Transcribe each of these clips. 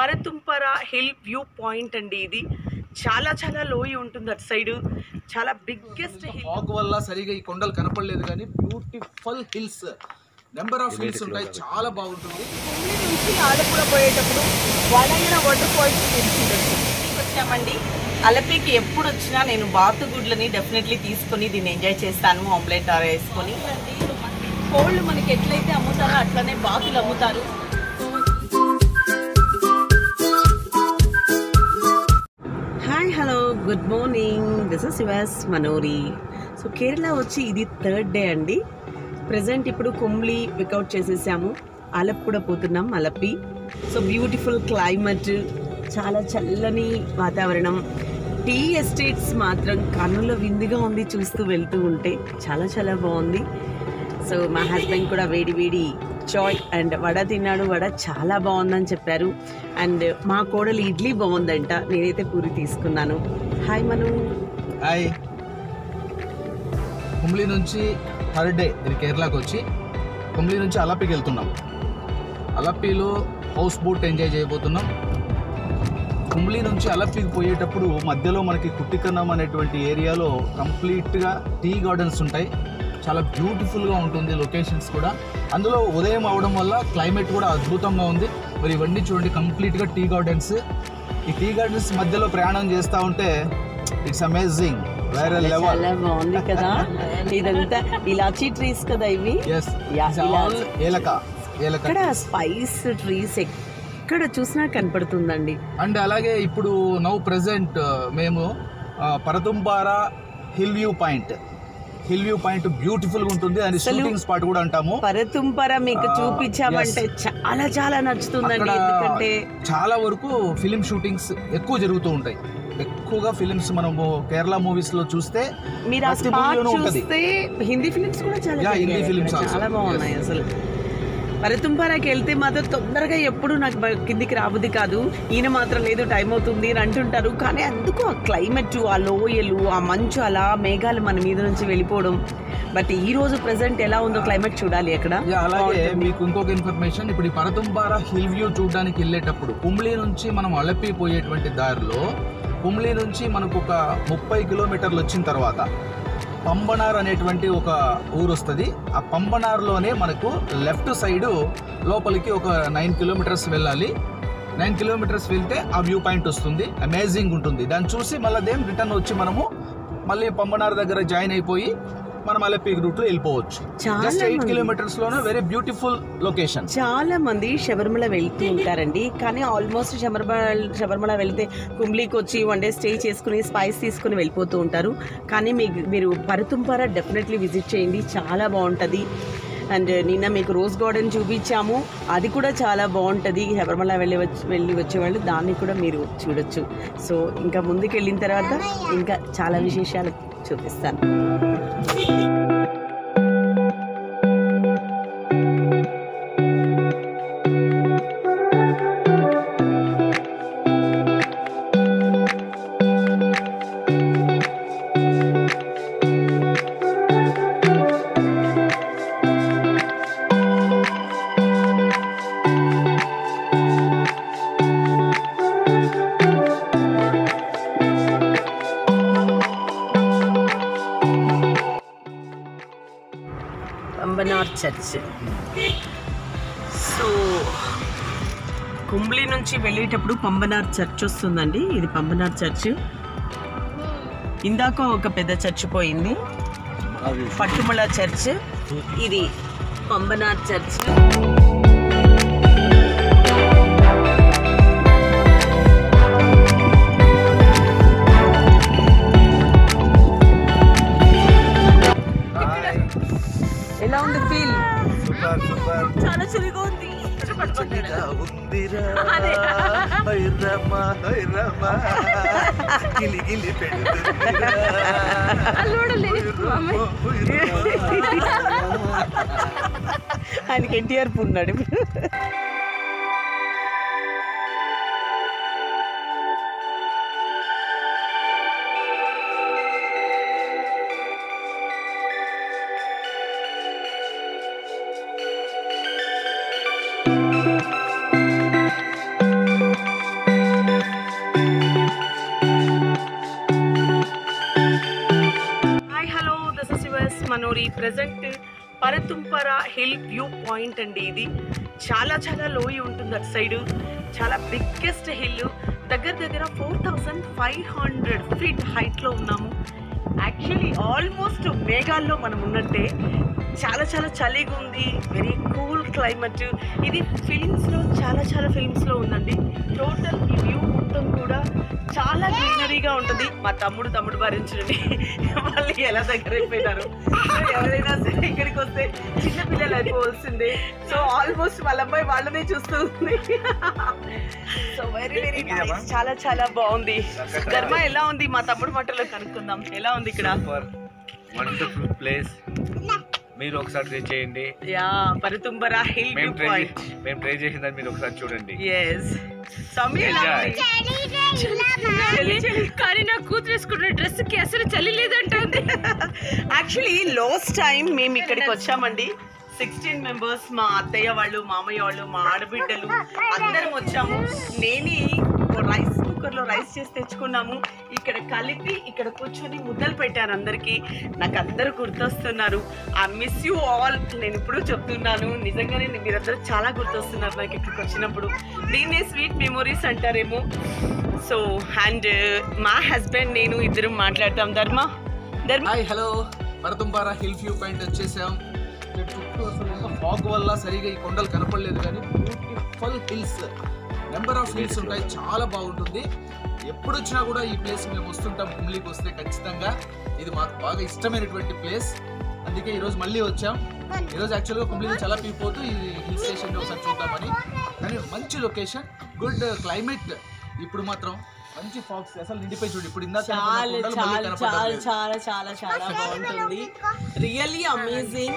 పరతుంపర hill viewpoint అండి ఇది చాలా చాలా లోయ ఉంటుంది అటు సైడ్ చాలా బిగ్గెస్ట్ హిల్ ఫాగ్ వల్ల సరిగా ఈ కొండలు కనపడలేదు కానీ beautiful hills number of hills ఉంటాయి చాలా బాగుంటుంది ఢిల్లీ నుంచి ఆలపుర పోయేటప్పుడు వడైన వాటర్ ఫాల్స్ తెలిసిండొచ్చు వచ్చామండి అలపికి ఎప్పుడు వచ్చినా నేను బాతుగుడ్లని డెఫినెట్లీ తీసుకొని దీన్ని ఎంజాయ్ చేస్తాను ఆమ్లెట్ ఆర్ వేసుకొని కోళ్ళు మనకి ఎట్లయితే అమ్ముతారో అట్లనే బాతులు అమ్ముతారు hi hello good morning this is Shiva's Manori so Kerala వచ్చి ఇది థర్డ్ డే అండి ప్రజెంట్ ఇప్పుడు కుమ్లి వికౌట్ చేసేసాము అలప్పుడ పోతున్నాం అలప్పి సో బ్యూటిఫుల్ క్లైమేట్ చాలా చల్లని వాతావరణం టీ ఎస్టేట్స్ మాత్రం కన్నుల విందుగా ఉంది చూస్తూ వెళ్తూ ఉంటే చాలా చాలా బాగుంది సో మా హస్బెండ్ కూడా వేడి వేడి చాయ్ అండ్ వడ తిన్నాడు వడ చాలా బాగుందని చెప్పారు అండ్ మా కోడలు ఇడ్లీ బాగుందంట నేనైతే పూరి తీసుకున్నాను హాయ్ మను హాయ్ కుమ్లీ నుంచి థర్డ్ డే ఇది కేరళకి వచ్చి కుమ్లీ నుంచి అలప్పికి వెళ్తున్నాం అలప్పిలో హౌస్ బోట్ ఎంజాయ్ చేయబోతున్నాం కుమ్లీ నుంచి అలప్పికి పోయేటప్పుడు మధ్యలో మనకి కుట్టికన్నం అనేటువంటి ఏరియాలో కంప్లీట్గా టీ గార్డెన్స్ ఉంటాయి చాలా బ్యూటిఫుల్గా ఉంటుంది లొకేషన్స్ కూడా అందులో ఉదయం అవడం వల్ల క్లైమేట్ కూడా అద్భుతంగా ఉంది మరి ఇవన్నీ చూడండి కంప్లీట్గా టీ గార్డెన్స్ ఈ టీ గార్డెన్స్ మధ్యలో ప్రయాణం చేస్తూ ఉంటే ఇట్స్ అమేజింగ్ వేరే లెవెల్ చాలా బాగుంది కదా ఇదంతా ఇలాచీ ట్రీస్ కదా ఇవి ఎస్ Yeah, ఆల్ ఏలక ఏలక ఇక్కడ స్పైస్ ట్రీస్ ఎక్కడ చూసినా కనపడుతుందండి అండ్ అలాగే ఇప్పుడు నౌ ప్రెసెంట్ మేము ఆ, Parathumpara hill viewpoint hill viewpoint beautiful గా ఉంటుంది అది అసలు- షూటింగ్ స్పాట్ కూడా అంటాము పరతుంపర మీకు ఆ, చూపించామంటే చాలా చాలా నచ్చుతుందండి అక్కడ ఎందుకంటే చాలా వరకు ఫిలిం షూటింగ్స్ ఎక్కువ జరుగుతూ ఉంటాయి ఎక్కువగా ఫిలిమ్స్ మనము కేరళ మూవీస్ లో చూస్తే మీరు ఆ ప్రతి స్పాట్ movie-లోనూ ఉంటది. చూస్తే హిందీ ఫిలిమ్స్ కూడా చాలా Yeah, హిందీ జరిగాయి films అక్కడ. also. చాలా బాగున్నాయి అసలు పరతుంపారాకి వెళ్తే మాత్రం తొందరగా ఎప్పుడు నాకు బ- కిందికి రాబుద్ది కాదు ఈయన మాత్రం లేదు టైం అవుతుంది అని అంటుంటారు కానీ అందుకు ఆ క్లైమేట్ ఆ లోయలు ఆ మంచు అలా మేఘాలు మన మీద నుంచి వెళ్ళిపోవడం బట్ ఈ రోజు ప్రెసెంట్ ఎలా ఉందో క్లైమేట్ చూడాలి అక్కడ Yeah, అలాగే బాగుంటుంది. మీకు ఇంకొక ఇన్ఫర్మేషన్ ఇప్పుడు ఈ పరతుంపార హిల్ వ్యూ చూడడానికి వెళ్ళేటప్పుడు కుమ్లీ నుంచి మనం అలపి పోయేటువంటి దారిలో కుమ్లీ నుంచి మనకు ఒక ముప్పై కిలోమీటర్లు వచ్చిన తర్వాత పంబనార్ అనేటువంటి ఒక ఊరు వస్తుంది ఆ పంబనార్లోనే మనకు లెఫ్ట్ సైడ్ లోపలికి ఒక నైన్ కిలోమీటర్స్ వెళ్ళాలి నైన్ కిలోమీటర్స్ వెళ్తే ఆ వ్యూ పాయింట్ వస్తుంది అమేజింగ్ ఉంటుంది దాన్ని చూసి మళ్ళీ దేం రిటర్న్ వచ్చి మనము మళ్ళీ పంబనార్ దగ్గర జాయిన్ అయిపోయి మనం అలపి రూట్లో వెళ్ళిపోవచ్చు చాలా జస్ట్ ఎయిట్ మంది- కిలోమీటర్స్ లోనే వెరీ బ్యూటిఫుల్ లొకేషన్ చాలా మంది శబరిమల వెళ్తూ ఉంటారండి కానీ ఆల్మోస్ట్ శబరిమల శబరిమల వెళ్తే కుంబ్లీకి వచ్చి వన్ డే స్టే చేసుకుని స్పైస్ తీసుకుని వెళ్ళిపోతూ ఉంటారు కానీ మీకు మీరు పరుతుంపార డెఫినెట్లీ విజిట్ చేయండి చాలా బాగుంటుంది అండ్ నిన్న మీకు రోజ్ గార్డెన్ చూపించాము అది కూడా చాలా బాగుంటుంది శబరిమల వెళ్ళి వచ్చి వెళ్ళి వచ్చేవాళ్ళు దాన్ని కూడా మీరు చూడొచ్చు సో ఇంకా ముందుకు వెళ్ళిన తర్వాత ఇంకా చాలా విశేషాలు చూపిస్తాను పంబనార్ చర్చ్ సో కుంబ్లీ నుంచి వెళ్ళేటప్పుడు పంబనార్ చర్చ్ వస్తుందండి ఇది పంబనార్ చర్చ్ ఇందాక ఒక పెద్ద చర్చ్ పోయింది పట్టుమల చర్చ్ ఇది పంబనార్ చర్చ్ ఎలా ఉంది ఫీల్ సూపర్ సూపర్ చాలా చిరిగా ఉంది ఉందిరా అదే. హైరమ్మా హైరమ్మా గిలి గిలి పెడుతుందిరా హైరమ్మా, హైరమ్మా. ఆయనకి ఎన్టీఆర్ పూన్నాడు Manori present Parathumpara hill viewpoint అండి ఇది చాలా చాలా లోయ ఉంటుంది అటు సైడ్ చాలా బిగ్గెస్ట్ హిల్ దగ్గర దగ్గర four thousand five hundred feet హైట్లో ఉన్నాము యాక్చువల్లీ ఆల్మోస్ట్ మేఘాల్లో మనం ఉన్నట్టే చాలా చాలా చలిగా ఉంది వెరీ కూల్ క్లైమేట్ ఇది ఫిలిమ్స్లో చాలా చాలా ఫిలిమ్స్లో ఉందండి టోటల్ ఈ వ్యూ మొత్తం కూడా చాలా గ్రీనరీగా ఉంటుంది మా తమ్ముడు తమ్ముడు భరించండి వాళ్ళు ఎలా దగ్గర అయిపోయినారు సో ఎవరైనా సరే ఇక్కడికి వస్తే చిన్న పిల్లలు అయిపోవలసిందే సో ఆల్మోస్ట్ వాళ్ళ అమ్మాయి వాళ్ళనే చూస్తూ ఉంది సో వెరీ వెరీ చాలా చాలా బాగుంది ధర్మ ఎలా ఉంది మా తమ్ముడు మాటలో కనుక్కుందాం ఎలా ఉంది ఇక్కడ సూపర్ వండర్ఫుల్ ప్లేస్ మీరు ఒకసారి ట్రై చేయండి యా పరుతుంబరా హిల్ వ్యూ మేము ట్రై పాయింట్ మేము ట్రై చేసిందని మీరు ఒకసారి చూడండి ఎస్ సమీ ఎలా ఉంది? చలి చలి కానీ నా కూతురు వేసుకున్న డ్రెస్ కి అసలు చలి లేదంటుంది యాక్చువల్లీ లాస్ట్ టైం మేము ఇక్కడికి వచ్చామండి సిక్స్టీన్ మెంబర్స్ మా అత్తయ్య వాళ్ళు మామయ్య వాళ్ళు మా ఆడబిడ్డలు అందరం వచ్చాము నేనే రైస్ కుక్కర్ లో రైస్ చేసి తెచ్చుకున్నాము ఇక్కడ కలిపి ఇక్కడ కూర్చొని ముద్దలు పెట్టాను అందరికి నాకు అందరూ గుర్తొస్తున్నారు ఐ మిస్ యూ ఆల్ నేను ఇప్పుడు చెప్తున్నాను నిజంగానే మీరందరూ చాలా గుర్తొస్తున్నారు నాకు ఇక్కడికి వచ్చినప్పుడు దీన్నే స్వీట్ మెమొరీస్ అంటారేమో సో అండ్ మా హస్బెండ్ నేను ఇద్దరం మాట్లాడతాం ధర్మ ధర్మ hi hello Parathumpara hill viewpoint వచ్చేసాం ఇక్కడ చుట్టూ అసలు ఫాగ్ వల్ల సరిగా ఈ కొండలు కనపడలేదు కానీ beautiful hills number of hills ఉంటాయి చాలా బాగుంటుంది ఎప్పుడు వచ్చినా కూడా ఈ ప్లేస్ మేము వస్తుంటాం కుమ్లీకి వస్తే ఖచ్చితంగా ఇది మాకు బాగా ఇష్టమైనటువంటి ప్లేస్ అందుకే ఈరోజు మళ్ళీ వచ్చాం ఈరోజు యాక్చువల్గా కుమ్లీ నుంచి అలా పీపోతూ ఈ హిల్ స్టేషన్ ఒకసారి చూద్దామని కానీ మంచి లొకేషన్ గుడ్ క్లైమేట్ ఇప్పుడు మాత్రం మంచి ఫాగ్స్ అసలు నిండిపోయి చూడు ఇప్పుడు ఇందాక కనపడిన చాలా కొండలు మళ్ళీ చాలా కనపడడం చాలా లేదు. చాలా చాలా చాలా బాగుంటుంది really amazing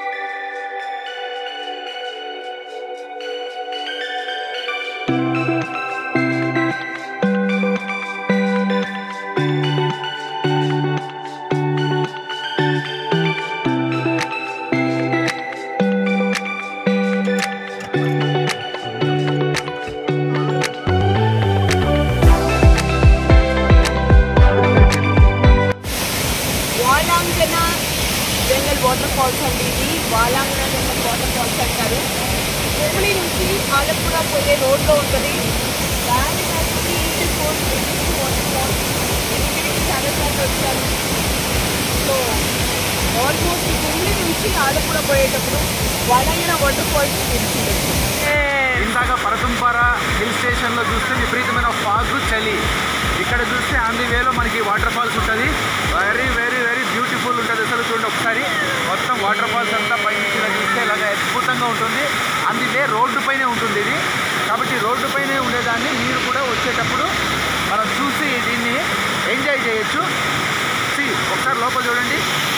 Valangana jungle waterfalls అండి ఇది వాలాంగన జంగల్ వాటర్ ఫాల్స్ అంటారు హుబ్లీ నుంచి ఆలప్పుడ పోయే రోడ్లో ఉంటుంది దాని బ్యూటిఫుల్ బ్యూటిఫుల్ వాటర్ ఫాల్స్ నేను ఇక్కడికి చాలాసార్లు వచ్చాను సో ఆల్మోస్ట్ హుబ్లీ నుంచి ఆలప్పుడ పోయేటప్పుడు వాలాంగన వాటర్ ఫాల్స్ తెలిసిండొచ్చు ఇందాక పరతుంపార హిల్ స్టేషన్ లో చూస్తే విపరీతమైన ఫాగ్ చలి ఇక్కడ చూస్తే ఆంధ్ర వేలో మనకి వాటర్ ఫాల్స్ ఉంటుంది వెరీ వెరీ వెరీ బ్యూటిఫుల్ ఉంటుంది అసలు చూడండి ఒకసారి మొత్తం వాటర్ ఫాల్స్ అంతా పైకి ఇలా చూస్తే ఇలాగ అద్భుతంగా ఉంటుంది అందుకే రోడ్డు పైనే ఉంటుంది ఇది కాబట్టి రోడ్డు పైనే ఉండేదాన్ని మీరు కూడా వచ్చేటప్పుడు మనం చూసి దీన్ని ఎంజాయ్ చేయొచ్చు See, ఒకసారి లోపల చూడండి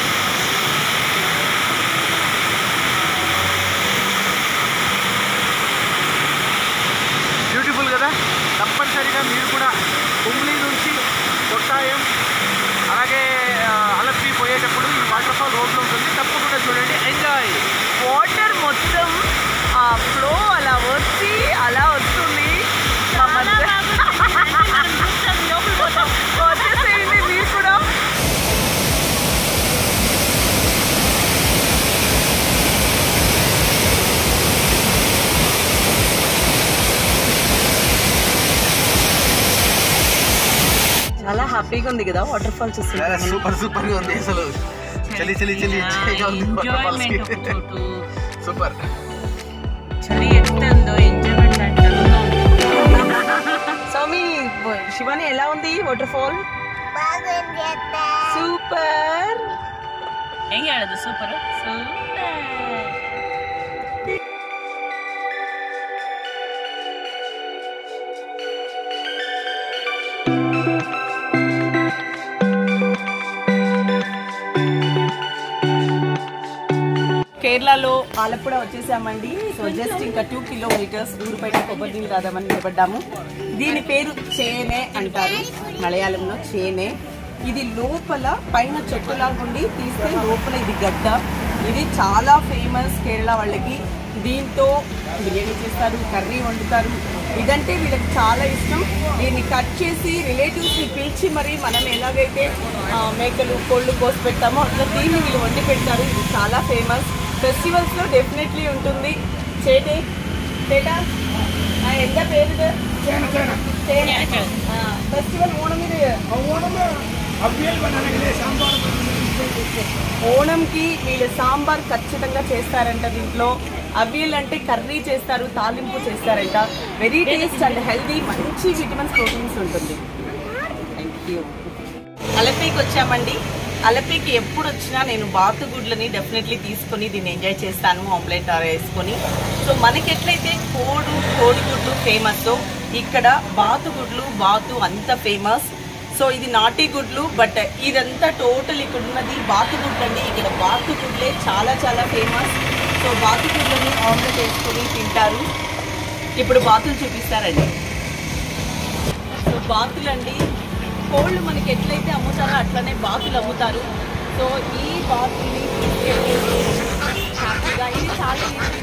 బ్యూటిఫుల్ కదా తప్పనిసరిగా మీరు కూడా కుమ్లీ నుంచి కొట్టాయం అలాగే ఆ, అలప్పి పోయేటప్పుడు ఈ వాటర్ ఫాల్ రోడ్లో ఉంటుంది తప్పకుండా చూడండి ఎంజాయ్ వాటర్ మొత్తం ఆ ఫ్లో అలా వచ్చి అలా వస్తుంది మా మధ్య వచ్చేసేయండి మీరు కూడా చాలా హ్యాపీగా ఉంది కదా వాటర్ ఫాల్ చూస్తుంటే సూపర్ సూపర్ గా ఉంది అసలు చలి చలి చలి చలిగా ఉంది ఎంజాయ్మెంట్ ఒక చోటు సూపర్ చలి ఎంత ఉందో ఎంజాయ్మెంట్ అంటారు స్వామి శివాని ఎలా ఉంది వాటర్ ఫాల్ సూపర్ ಹೆಂಗೆ ಹೇಳೋದು ಸೂಪರ್ ಸೂಪರ್ కేరళలో ఆలప్పుడ వచ్చేసామండి సో జస్ట్ ఇంకా టూ కిలోమీటర్స్ ఊరు బయట కొబ్బరి నీళ్ళు రాదామని నిలబడ్డాము దీని పేరు చేనే అంటారు మలయాళంలో చేనే ఇది లోపల పైన చెట్టులాగా ఉండి తీస్తే లోపల ఇది గడ్డ ఇది చాలా ఫేమస్ కేరళ వాళ్ళకి దీంతో బిర్యానీ చేస్తారు కర్రీ వండుతారు ఇదంటే వీళ్ళకి చాలా ఇష్టం దీన్ని కట్ చేసి రిలేటివ్స్ని పిలిచి మరి మనం ఎలాగైతే ఆ, మేకలు కోళ్ళు కోసి పెడతామో అట్లా దీన్ని వీళ్ళు వండి పెడతారు ఇది చాలా ఫేమస్ ఫెస్టివల్స్లో డెఫినెట్లీ ఉంటుంది చేటే ചേട്ടാ ആ എന്താ പേര് ഇത് ചേന ഫെസ്റ്റിവൽ ഓണമിന് ఓణంకి వీళ్ళు సాంబార్ ఖచ్చితంగా చేస్తారంట దీంట్లో అవియల్ అంటే కర్రీ చేస్తారు తాలింపు చేస్తారంట వెరీ టేస్ట్ అండ్ హెల్దీ మంచి విటమిన్స్ ప్రోటీన్స్ ఉంటుంది థ్యాంక్ యూ అలపీకి వచ్చామండి అలపీకి ఎప్పుడు వచ్చినా నేను బాతుగుడ్లని డెఫినెట్లీ తీసుకొని దీన్ని ఎంజాయ్ చేస్తాను ఆమ్లెట్ వేసుకొని సో మనకి ఎట్లయితే కోడు కోడిగుడ్లు ఫేమస్ ఇక్కడ బాతుగుడ్లు బాతు అంత ఫేమస్ సో ఇది నాటి గుడ్లు బట్ ఇదంతా టోటల్ ఇక్కడ ఉన్నది బాతుగుడ్లు అండి ఇక్కడ బాతుగుడ్లే చాలా చాలా ఫేమస్ సో బాతుగుడ్లని ఆమ్లెట్ వేసుకొని తింటారు ఇప్పుడు బాతులు చూపిస్తారండి సో బాతులండి కోళ్ళు మనకి ఎట్లయితే అమ్ముతారో అట్లనే బాతులు అమ్ముతారు సో ఈ బాతుల్ని తీసుకెళ్ళి హ్యాపీగా ఇది చాలా ఈజీ